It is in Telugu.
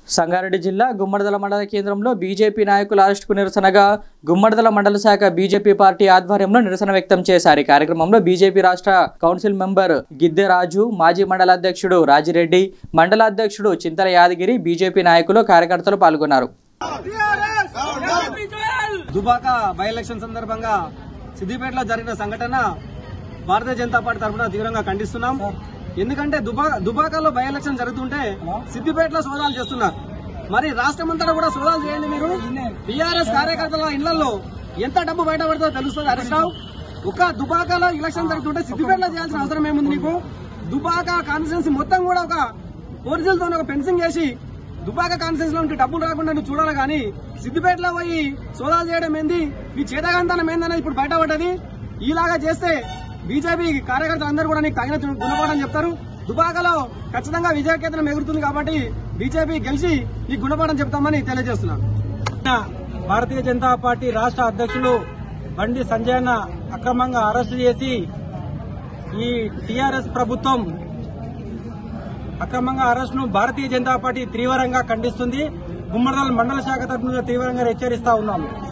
సంగారెడ్డి జిల్లా గుమ్మడిదల మండల కేంద్రంలో బీజేపీ నాయకుల అరెస్టుకు నిరసనగా గుమ్మడిదల మండల శాఖ బీజేపీ పార్టీ ఆధ్వర్యంలో నిరసన వ్యక్తం చేశారు ఈ కార్యక్రమంలో బీజేపీ రాష్ట్ర కౌన్సిల్ మెంబర్ గిద్దె రాజు మాజీ మండల అధ్యక్షుడు రాజిరెడ్డి మండల అధ్యక్షుడు చింతల యాదగిరి బీజేపీ నాయకులు కార్యకర్తలు పాల్గొన్నారు దుబాక బై ఎలక్షన్ సందర్భంగా సిద్దిపేటలో జరిగిన సంఘటన భారతీయ జనతా పార్టీ తరఫున తీవ్రంగా ఖండిస్తున్నాం ఎందుకంటే దుబా దుబాకలో బై ఎలక్షన్ జరుగుతుంటే సిద్దిపేటలో సోదాలు చేస్తున్నారు మరి రాష్ట్రం అంతా కూడా సోదాలు చేయండి మీరు టీఆర్ఎస్ కార్యకర్తల ఇళ్లలో ఎంత డబ్బు బయట పడుతుందో తెలుస్తుంది హరీష్ రావు ఒక దుబాకలో ఎలక్షన్ జరుగుతుంటే సిద్దిపేటలో చేయాల్సిన అవసరం ఏముంది నీకు దుబాక కాన్స్టిట్యున్సీ మొత్తం కూడా ఒక పోలీసులతో ఒక ఫెన్సింగ్ చేసి దుబాక కాన్ఫరెన్స్ లో ఉంటే డబ్బులు రాకుండా నువ్వు చూడాలి కానీ సిద్దిపేటలో పోయి సోదాలు చేయడం ఏంది నీ చేతగాంతనం ఏందనేది ఇప్పుడు బయటపడ్డది ఈలాగా చేస్తే బీజేపీ కార్యకర్తలు అందరూ కూడా నీకు తగిన గుణపాఠం చెప్తారు దుబాకలో ఖచ్చితంగా విజయకేతనం ఎగురుతుంది కాబట్టి బీజేపీ గెలిచి నీకు గుణపాఠం చెప్తామని తెలియజేస్తున్నాను భారతీయ జనతా పార్టీ రాష్ట్ర అధ్యక్షులు బండి సంజయ్ అన్న అక్రమంగా అరెస్టు చేసి ఈ టీఆర్ఎస్ ప్రభుత్వం అక్రమంగా అరెస్ట్ ను భారతీయ జనతా పార్టీ తీవ్రంగా ఖండిస్తుంది గుమ్మడిదల మండల శాఖ తరఫున తీవ్రంగా హెచ్చరిస్తా ఉన్నాము